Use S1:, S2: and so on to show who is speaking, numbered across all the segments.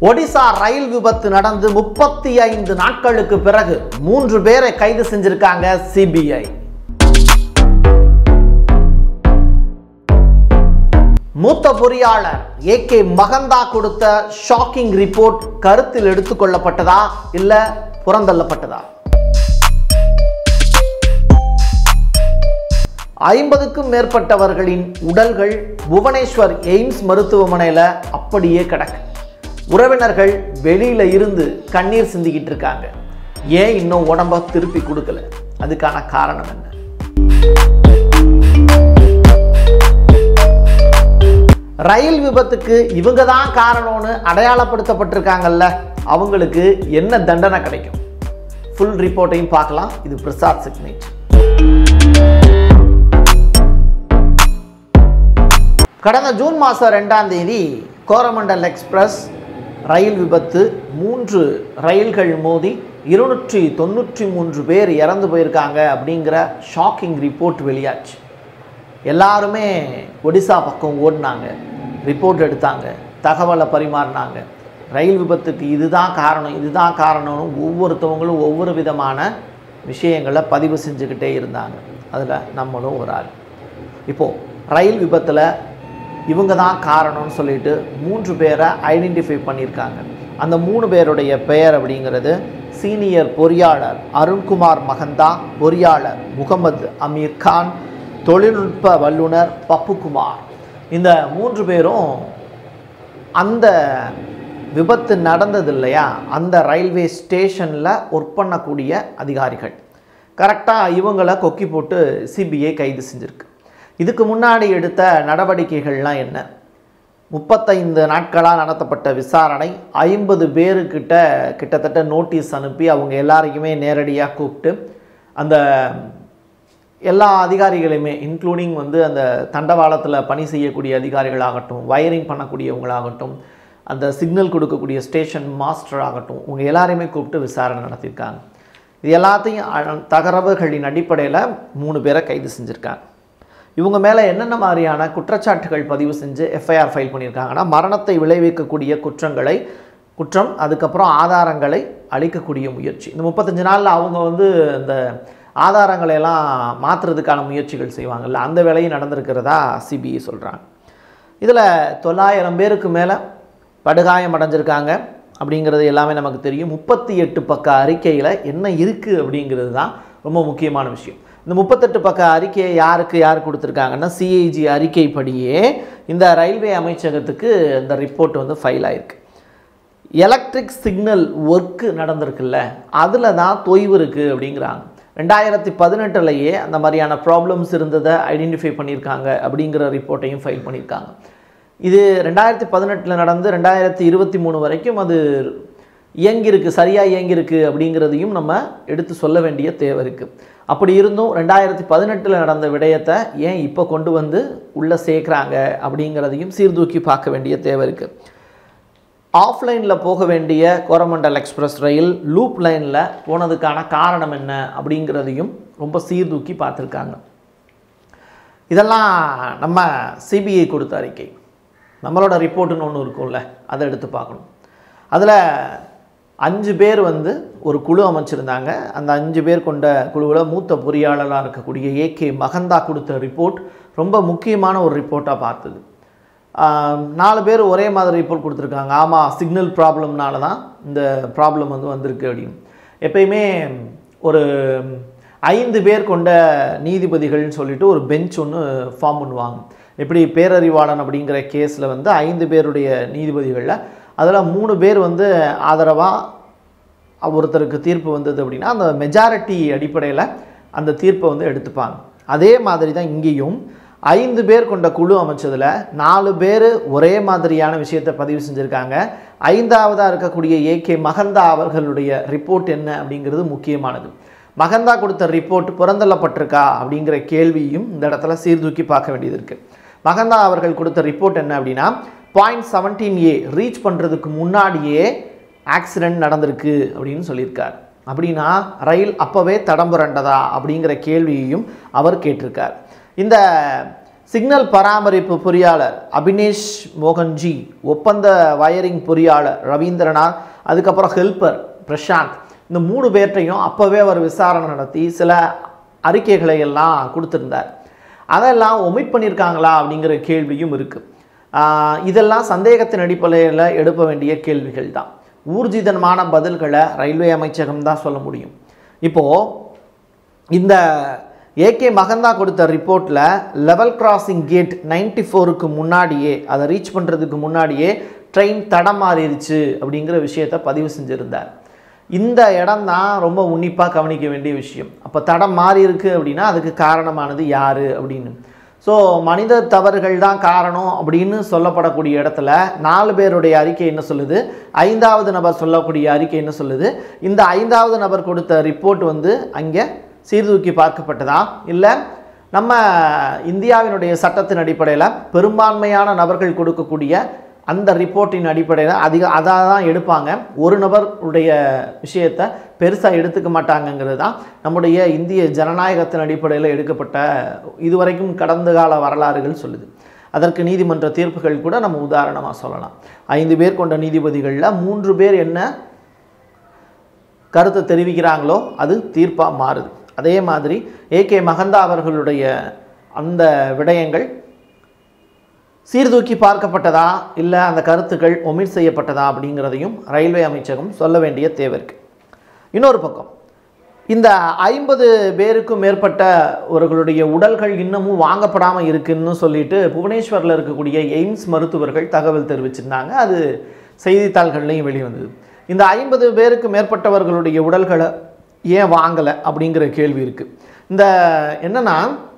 S1: ஒடிசா ரயில் விபத்து நடந்து முப்பத்தி ஐந்து நாட்களுக்கு பிறகு மூன்று பேரை கைது செஞ்சிருக்காங்க சிபிஐ மூத்த பொறியாளர் ஏ கே மகந்தா கொடுத்த ஷாக்கிங் ரிப்போர்ட் கருத்தில் எடுத்துக்கொள்ளப்பட்டதா இல்ல புறந்தள்ளப்பட்டதா ஐம்பதுக்கும் மேற்பட்டவர்களின் உடல்கள் புவனேஸ்வர் எய்ம்ஸ் மருத்துவமனையில் அப்படியே கிடக்கு உறவினர்கள் வெளியில இருந்து கண்ணீர் சிந்திக்கிட்டு இருக்காங்க ஏன் இன்னும் உடம்ப திருப்பி கொடுக்கல அதுக்கான காரணம் என்ன ரயில் விபத்துக்கு இவங்க தான் காரணம்னு அடையாளப்படுத்தப்பட்டிருக்காங்கல்ல அவங்களுக்கு என்ன தண்டனை கிடைக்கும் ஃபுல் ரிப்போர்ட்டையும் பார்க்கலாம் இது பிரசாத் சிக்னேச்சர் கடந்த ஜூன் மாதம் ரெண்டாம் தேதி கோரமண்டல் எக்ஸ்பிரஸ் ரயில் விபத்து மூன்று ரயில்கள் மோதி இருநூற்றி தொண்ணூற்றி மூன்று பேர் இறந்து போயிருக்காங்க அப்படிங்கிற ஷாக்கிங் ரிப்போர்ட் வெளியாச்சு எல்லாருமே ஒடிசா பக்கம் ஓடினாங்க ரிப்போர்ட் எடுத்தாங்க தகவலை பரிமாறினாங்க ரயில் விபத்துக்கு இதுதான் காரணம் இதுதான் காரணம்னு ஒவ்வொருத்தவங்களும் ஒவ்வொரு விதமான விஷயங்களை பதிவு செஞ்சுக்கிட்டே இருந்தாங்க அதில் நம்மளும் ஒரு ஆள் இப்போது ரயில் விபத்தில் இவங்க தான் காரணம்னு சொல்லிட்டு மூன்று பேரை ஐடென்டிஃபை பண்ணியிருக்காங்க அந்த மூணு பேருடைய பெயர் அப்படிங்கிறது சீனியர் பொறியாளர் அருண்குமார் மகந்தா பொறியாளர் முகமது அமீர் கான் தொழில்நுட்ப வல்லுனர் பப்புகுமார் இந்த மூன்று பேரும் அந்த விபத்து நடந்தது இல்லையா அந்த ரயில்வே ஸ்டேஷனில் ஒர்க் பண்ணக்கூடிய அதிகாரிகள் கரெக்டாக இவங்களை கொக்கி போட்டு சிபிஐ கைது செஞ்சுருக்கு இதுக்கு முன்னாடி எடுத்த நடவடிக்கைகள்லாம் என்ன முப்பத்தைந்து நாட்களாக நடத்தப்பட்ட விசாரணை ஐம்பது பேருக்கிட்ட கிட்டத்தட்ட நோட்டீஸ் அனுப்பி அவங்க எல்லாரையுமே நேரடியாக கூப்பிட்டு அந்த எல்லா அதிகாரிகளையுமே இன்க்ளூடிங் வந்து அந்த தண்டவாளத்தில் பணி செய்யக்கூடிய அதிகாரிகளாகட்டும் வயரிங் பண்ணக்கூடியவங்களாகட்டும் அந்த சிக்னல் கொடுக்கக்கூடிய ஸ்டேஷன் மாஸ்டர் ஆகட்டும் உங்க எல்லாரையுமே கூப்பிட்டு விசாரணை நடத்தியிருக்காங்க இது எல்லாத்தையும் அ- தகவல்களின் அடிப்படையில் மூணு பேரை கைது செஞ்சுருக்காங்க இவங்க மேலே என்னென்ன மாதிரியான குற்றச்சாட்டுகள் பதிவு செஞ்சு எஃப்ஐஆர் ஃபைல் பண்ணியிருக்காங்கன்னா மரணத்தை விளைவிக்கக்கூடிய குற்றங்களை குற்றம் அதுக்கப்புறம் ஆதாரங்களை அளிக்கக்கூடிய முயற்சி இந்த முப்பத்தஞ்சு நாளில் அவங்க வந்து இந்த ஆதாரங்களை எல்லாம் மாற்றுறதுக்கான முயற்சிகள் செய்வாங்கல்ல அந்த வேலையும் நடந்திருக்கிறதா சிபிஐ சொல்கிறாங்க இதில் தொள்ளாயிரம் பேருக்கு மேலே படுகாயம் அடைஞ்சிருக்காங்க அப்படிங்கிறது எல்லாமே நமக்கு தெரியும் முப்பத்தி எட்டு பக்க அறிக்கையில் என்ன இருக்குது அப்படிங்கிறது தான் ரொம்ப முக்கியமான விஷயம் இந்த முப்பத்தெட்டு பக்க அறிக்கையை யாருக்கு யார் கொடுத்துருக்காங்கன்னா சிஐஜி அறிக்கைப்படியே இந்த ரயில்வே அமைச்சகத்துக்கு இந்த ரிப்போர்ட் வந்து ஃபைல் ஆயிருக்கு எலக்ட்ரிக் சிக்னல் ஒர்க்கு நடந்திருக்குல்ல அதில் தான் தொய்வு இருக்குது அப்படிங்கிறாங்க ரெண்டாயிரத்தி பதினெட்டுலையே அந்த மாதிரியான ப்ராப்ளம்ஸ் இருந்ததை ஐடென்டிஃபை பண்ணியிருக்காங்க அப்படிங்கிற ரிப்போர்ட்டையும் ஃபைல் பண்ணியிருக்காங்க இது ரெண்டாயிரத்தி பதினெட்டில் நடந்து ரெண்டாயிரத்தி இருபத்தி மூணு வரைக்கும் அது இயங்கியிருக்கு சரியாக இயங்கியிருக்கு அப்படிங்கிறதையும் நம்ம எடுத்து சொல்ல வேண்டிய தேவை இருக்குது அப்படி இருந்தும் ரெண்டாயிரத்தி பதினெட்டில் நடந்த விடயத்தை ஏன் இப்போ கொண்டு வந்து உள்ளே சேர்க்குறாங்க அப்படிங்கிறதையும் சீர்தூக்கி பார்க்க வேண்டிய தேவை இருக்குது ஆஃப்லைனில் போக வேண்டிய கோரமண்டல் எக்ஸ்பிரஸ் ரயில் லூப் லைனில் போனதுக்கான காரணம் என்ன அப்படிங்கிறதையும் ரொம்ப சீர்தூக்கி பார்த்துருக்காங்க இதெல்லாம் நம்ம சிபிஐ கொடுத்த அறிக்கை நம்மளோட ரிப்போர்ட்டுன்னு ஒன்று இருக்கும்ல அதை எடுத்து பார்க்கணும் அதில் அஞ்சு பேர் வந்து ஒரு குழு அமைச்சிருந்தாங்க அந்த அஞ்சு பேர் கொண்ட குழுவில் மூத்த பொறியாளராக இருக்கக்கூடிய ஏகே மகந்தா கொடுத்த ரிப்போர்ட் ரொம்ப முக்கியமான ஒரு ரிப்போர்ட்டாக பார்த்தது ஆம், நாலு பேர் ஒரே மாதிரி ரிப்போர்ட் கொடுத்துருக்காங்க ஆமாம் சிக்னல் ப்ராப்ளம்னால தான் இந்த ப்ராப்ளம் வந்து வந்திருக்கு அப்படின்னு எப்பயுமே ஒரு ஐந்து பேர் கொண்ட நீதிபதிகள்னு சொல்லிட்டு ஒரு பெஞ்ச் ஒன்று ஃபார்ம் பண்ணுவாங்க எப்படி பேரறிவாளன் அப்படிங்கிற கேஸில் வந்து ஐந்து பேருடைய நீதிபதிகளில் அதில் மூணு பேர் வந்து ஆதரவாக ஒருத்தருக்கு தீர்ப்பு வந்தது அப்படின்னா அந்த மெஜாரிட்டி அடிப்படையில் அந்த தீர்ப்பை வந்து எடுத்துப்பாங்க அதே மாதிரி தான் இங்கேயும் ஐந்து பேர் கொண்ட குழு அமைச்சதில் நாலு பேர் ஒரே மாதிரியான விஷயத்தை பதிவு செஞ்சுருக்காங்க ஐந்தாவதாக இருக்கக்கூடிய ஏகே மகந்தா அவர்களுடைய ரிப்போர்ட் என்ன அப்படிங்கிறது முக்கியமானது மகந்தா கொடுத்த ரிப்போர்ட் புறந்தள்ளப்பட்டிருக்கா அப்படிங்கிற கேள்வியும் இந்த இடத்துல சீர்தூக்கி பார்க்க வேண்டியது இருக்குது மகந்தா அவர்கள் கொடுத்த ரிப்போர்ட் என்ன அப்படின்னா பாயிண்ட் செவன்டீன் ஏ ரீச் பண்ணுறதுக்கு முன்னாடியே ஆக்சிடென்ட் நடந்திருக்கு அப்படின்னு சொல்லியிருக்கார் அப்படின்னா ரயில் அப்போவே தடம் புரண்டதா அப்படிங்கிற கேள்வியையும் அவர் கேட்டிருக்கார் இந்த சிக்னல் பராமரிப்பு பொறியாளர் அபினேஷ் மோகன்ஜி ஒப்பந்த வயரிங் பொறியாளர் ரவீந்திரநாத் அதுக்கப்புறம் ஹெல்ப்பர் பிரசாந்த் இந்த மூணு பேர்ட்டையும் அப்போவே அவர் விசாரணை நடத்தி சில அறிக்கைகளை எல்லாம் கொடுத்துருந்தார் அதெல்லாம் ஒமிட் பண்ணியிருக்காங்களா அப்படிங்கிற கேள்வியும் இருக்குது இதெல்லாம் சந்தேகத்தின் அடிப்படையில் எடுக்க வேண்டிய கேள்விகள் தான் ஊர்ஜிதமான பதில்களை ரயில்வே அமைச்சகம் தான் சொல்ல முடியும் இப்போது இந்த ஏகே மகந்தா கொடுத்த ரிப்போர்ட்டில் லெவல் கிராசிங் கேட் நைன்டி ஃபோருக்கு முன்னாடியே அதை ரீச் பண்ணுறதுக்கு முன்னாடியே ட்ரெயின் தடம் மாறிடுச்சு அப்படிங்கிற விஷயத்தை பதிவு செஞ்சுருந்தார் இந்த இடம் தான் ரொம்ப உன்னிப்பாக கவனிக்க வேண்டிய விஷயம் அப்போ தடம் மாறி இருக்கு அப்படின்னா அதுக்கு காரணமானது யார் அப்படின்னு ஸோ மனித தவறுகள் தான் காரணம் அப்படின்னு சொல்லப்படக்கூடிய இடத்துல நாலு பேருடைய அறிக்கை என்ன சொல்லுது ஐந்தாவது நபர் சொல்லக்கூடிய அறிக்கை என்ன சொல்லுது இந்த ஐந்தாவது நபர் கொடுத்த ரிப்போர்ட் வந்து அங்கே சீர்தூக்கி பார்க்கப்பட்டதா இல்லை நம்ம இந்தியாவினுடைய சட்டத்தின் அடிப்படையில் பெரும்பான்மையான நபர்கள் கொடுக்கக்கூடிய அந்த ரிப்போர்ட்டின் அடிப்படையில் அதிக அதை தான் எடுப்பாங்க ஒரு நபருடைய விஷயத்தை பெருசாக எடுத்துக்க மாட்டாங்கங்கிறது தான் நம்முடைய இந்திய ஜனநாயகத்தின் அடிப்படையில் எடுக்கப்பட்ட இதுவரைக்கும் கடந்த கால வரலாறுகள் சொல்லுது அதற்கு நீதிமன்ற தீர்ப்புகள் கூட நம்ம உதாரணமாக சொல்லலாம் ஐந்து பேர் கொண்ட நீதிபதிகளில் மூன்று பேர் என்ன கருத்தை தெரிவிக்கிறாங்களோ அது தீர்ப்பாக மாறுது அதே மாதிரி ஏகே மகந்தா அவர்களுடைய அந்த விடயங்கள் சீர்தூக்கி பார்க்கப்பட்டதா இல்லை அந்த கருத்துக்கள் ஒமிட் செய்யப்பட்டதா அப்படிங்கிறதையும் ரயில்வே அமைச்சகம் சொல்ல வேண்டிய தேவை இருக்கு இன்னொரு பக்கம் இந்த ஐம்பது பேருக்கும் மேற்பட்டவர்களுடைய உடல்கள் இன்னமும் வாங்கப்படாமல் இருக்குன்னு சொல்லிட்டு புவனேஸ்வரில் இருக்கக்கூடிய எய்ம்ஸ் மருத்துவர்கள் தகவல் தெரிவிச்சிருந்தாங்க அது செய்தித்தாள்கள்லையும் வெளிவந்தது இந்த ஐம்பது பேருக்கு மேற்பட்டவர்களுடைய உடல்களை ஏன் வாங்கலை அப்படிங்கிற கேள்வி இருக்குது இந்த என்னன்னா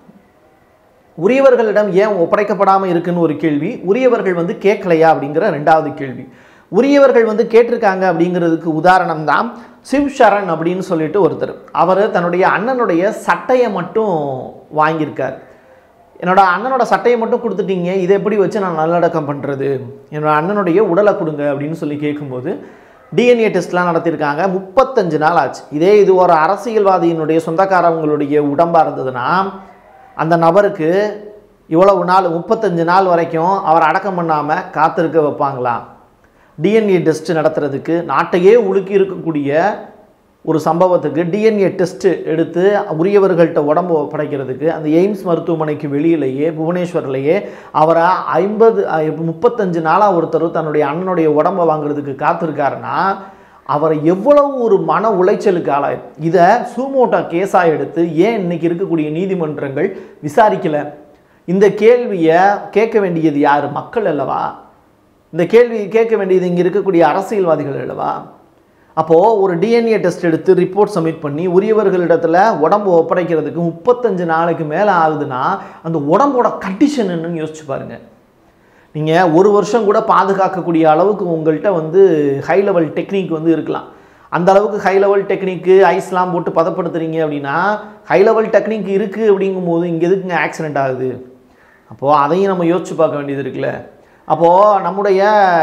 S1: உரியவர்களிடம் ஏன் ஒப்படைக்கப்படாமல் இருக்குன்னு ஒரு கேள்வி உரியவர்கள் வந்து கேட்கலையா அப்படிங்கிற ரெண்டாவது கேள்வி உரியவர்கள் வந்து கேட்டிருக்காங்க அப்படிங்கிறதுக்கு உதாரணம் தான் சிவ் சரண் அப்படின்னு சொல்லிட்டு ஒருத்தர் அவர் தன்னுடைய அண்ணனுடைய சட்டையை மட்டும் வாங்கியிருக்கார் என்னோட அண்ணனோட சட்டையை மட்டும் கொடுத்துட்டீங்க இதை எப்படி வச்சு நான் நல்லடக்கம் பண்ணுறது என்னோட அண்ணனுடைய உடலை கொடுங்க அப்படின்னு சொல்லி கேட்கும்போது டிஎன்ஏ டெஸ்ட்லாம் நடத்தியிருக்காங்க முப்பத்தஞ்சு நாள் ஆச்சு இதே இது ஒரு அரசியல்வாதியினுடைய சொந்தக்காரவங்களுடைய உடம்பாக இருந்ததுன்னா அந்த நபருக்கு இவ்வளவு நாள் முப்பத்தஞ்சு நாள் வரைக்கும் அவர் அடக்கம் பண்ணாமல் காத்திருக்க வைப்பாங்களா டிஎன்ஏ டெஸ்ட் நடத்துறதுக்கு நாட்டையே உலுக்கி இருக்கக்கூடிய ஒரு சம்பவத்துக்கு டிஎன்ஏ டெஸ்ட் எடுத்து உரியவர்கள்ட்ட உடம்பு ஒப்படைக்கிறதுக்கு அந்த எய்ம்ஸ் மருத்துவமனைக்கு வெளியிலேயே புவனேஸ்வரிலேயே அவரை ஐம்பது முப்பத்தஞ்சு நாளாக ஒருத்தர் தன்னுடைய அண்ணனுடைய உடம்பை வாங்குறதுக்கு காத்திருக்காருன்னா அவரை எவ்வளவு ஒரு மன உளைச்சலுக்கு ஆளாய் இதை சூமோட்டா கேஸாக எடுத்து ஏன் இன்னைக்கு இருக்கக்கூடிய நீதிமன்றங்கள் விசாரிக்கல இந்த கேள்வியை கேட்க வேண்டியது யார் மக்கள் அல்லவா இந்த கேள்வி கேட்க வேண்டியது இங்கே இருக்கக்கூடிய அரசியல்வாதிகள் அல்லவா அப்போது ஒரு டிஎன்ஏ டெஸ்ட் எடுத்து ரிப்போர்ட் சப்மிட் பண்ணி உரியவர்களிடத்துல உடம்பு ஒப்படைக்கிறதுக்கு முப்பத்தஞ்சு நாளைக்கு மேலே ஆகுதுன்னா அந்த உடம்போட கண்டிஷன் என்னன்னு யோசிச்சு பாருங்க நீங்கள் ஒரு வருஷம் கூட பாதுகாக்கக்கூடிய அளவுக்கு உங்கள்கிட்ட வந்து ஹை லெவல் டெக்னிக் வந்து இருக்கலாம் அந்த அளவுக்கு ஹை லெவல் டெக்னிக்கு ஐஸ்லாம் போட்டு பதப்படுத்துறீங்க அப்படின்னா ஹை லெவல் டெக்னிக் இருக்குது அப்படிங்கும்போது இங்கே எதுக்குங்க ஆக்சிடென்ட் ஆகுது அப்போது அதையும் நம்ம யோசிச்சு பார்க்க வேண்டியது இருக்குல்ல அப்போது நம்முடைய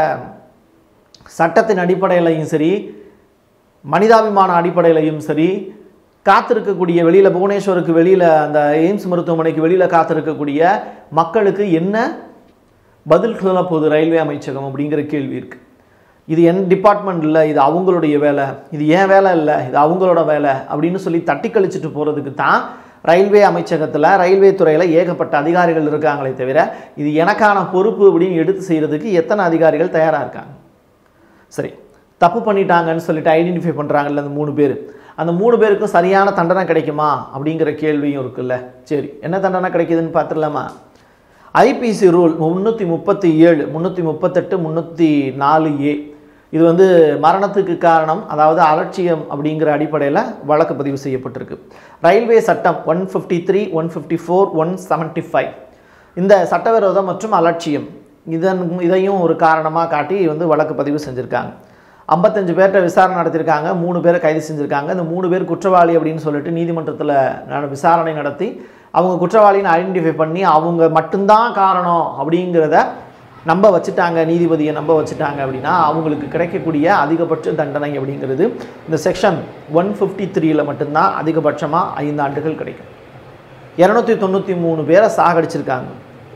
S1: சட்டத்தின் அடிப்படையிலையும் சரி மனிதாபிமான அடிப்படையிலையும் சரி காத்திருக்கக்கூடிய வெளியில் புவனேஸ்வருக்கு வெளியில் அந்த எய்ம்ஸ் மருத்துவமனைக்கு வெளியில் காத்திருக்கக்கூடிய மக்களுக்கு என்ன பதில் சொல்ல போகுது ரயில்வே அமைச்சகம் அப்படிங்கிற கேள்வி இருக்குது இது என் டிபார்ட்மெண்ட் இல்லை இது அவங்களுடைய வேலை இது ஏன் வேலை இல்லை இது அவங்களோட வேலை அப்படின்னு சொல்லி தட்டி கழிச்சிட்டு போகிறதுக்கு தான் ரயில்வே அமைச்சகத்தில் ரயில்வே துறையில் ஏகப்பட்ட அதிகாரிகள் இருக்காங்களே தவிர இது எனக்கான பொறுப்பு அப்படின்னு எடுத்து செய்கிறதுக்கு எத்தனை அதிகாரிகள் தயாராக இருக்காங்க சரி தப்பு பண்ணிட்டாங்கன்னு சொல்லிட்டு ஐடென்டிஃபை பண்ணுறாங்கல்ல அந்த மூணு பேர் அந்த மூணு பேருக்கும் சரியான தண்டனை கிடைக்குமா அப்படிங்கிற கேள்வியும் இருக்குல்ல சரி என்ன தண்டனை கிடைக்குதுன்னு பார்த்துடலாமா ஐபிசி ரூல் முந்நூற்றி முப்பத்தி ஏழு முந்நூற்றி முப்பத்தெட்டு முந்நூற்றி நாலு ஏ இது வந்து மரணத்துக்கு காரணம் அதாவது அலட்சியம் அப்படிங்கிற அடிப்படையில் வழக்கு பதிவு செய்யப்பட்டிருக்கு ரயில்வே சட்டம் one fifty three one fifty four one seventy five இந்த சட்டவிரோதம் மற்றும் அலட்சியம் இதன் இதையும் ஒரு காரணமாக காட்டி வந்து வழக்கு பதிவு செஞ்சுருக்காங்க ஐம்பத்தஞ்சு பேர்கிட்ட விசாரணை நடத்தியிருக்காங்க மூணு பேரை கைது செஞ்சுருக்காங்க இந்த மூணு பேர் குற்றவாளி அப்படின்னு சொல்லிட்டு நீதிமன்றத்தில் நட- விசாரணை நடத்தி அவங்க குற்றவாளின்னு ஐடென்டிஃபை பண்ணி அவங்க மட்டும்தான் காரணம் அப்படிங்கிறத நம்ப வச்சுட்டாங்க நீதிபதியை நம்ப வச்சுட்டாங்க அப்படின்னா அவங்களுக்கு கிடைக்கக்கூடிய அதிகபட்ச தண்டனை அப்படிங்கிறது இந்த செக்ஷன் ஒன் ஃபிஃப்டி த்ரீல மட்டும்தான் அதிகபட்சமாக ஐந்து ஆண்டுகள் கிடைக்கும் இரநூத்தி தொண்ணூற்றி மூணு பேரை சாகடிச்சிருக்காங்க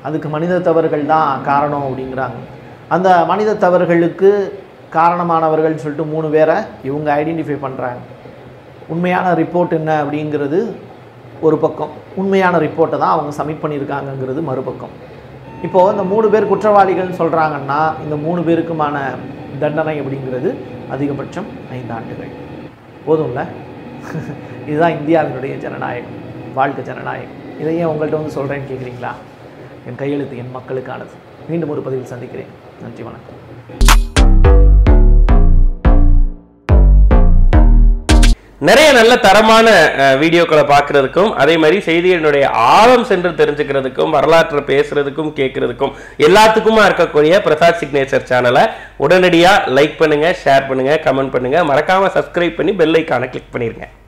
S1: அதுக்கு மனித தவறுகள் தான் காரணம் அப்படிங்கிறாங்க அந்த மனித தவறுகளுக்கு காரணமானவர்கள்னு சொல்லிட்டு மூணு பேரை இவங்க ஐடென்டிஃபை பண்ணுறாங்க உண்மையான ரிப்போர்ட் என்ன அப்படிங்கிறது ஒரு பக்கம் உண்மையான ரிப்போர்ட்டை தான் அவங்க சப்மிட் பண்ணியிருக்காங்கங்கிறது மறுபக்கம் இப்போது இந்த மூணு பேர் குற்றவாளிகள்னு சொல்கிறாங்கன்னா இந்த மூணு பேருக்குமான தண்டனை அப்படிங்கிறது அதிகபட்சம் ஐந்து ஆண்டுகள் போதும்ல இதுதான் இந்தியாவினுடைய ஜனநாயகம் வாழ்க்கை ஜனநாயகம் இதையே உங்கள்கிட்ட வந்து சொல்கிறேன்னு கேட்குறீங்களா என் கையெழுத்து என் மக்களுக்கானது மீண்டும் ஒரு பதிவில் சந்திக்கிறேன் நன்றி வணக்கம்
S2: நிறைய நல்ல தரமான அஹ், வீடியோக்களை பார்க்கறதுக்கும் அதே மாதிரி செய்திகளினுடைய ஆழம் சென்று தெரிஞ்சுக்கிறதுக்கும் வரலாற்றை பேசுறதுக்கும் கேட்கறதுக்கும் எல்லாத்துக்குமா இருக்கக்கூடிய பிரசாத் சிக்னேச்சர் சேனலை உடனடியாக லைக் பண்ணுங்க ஷேர் பண்ணுங்க கமெண்ட் பண்ணுங்க மறக்காம சப்ஸ்கிரைப் பண்ணி பெல் ஐக்கானை கிளிக் பண்ணிருங்க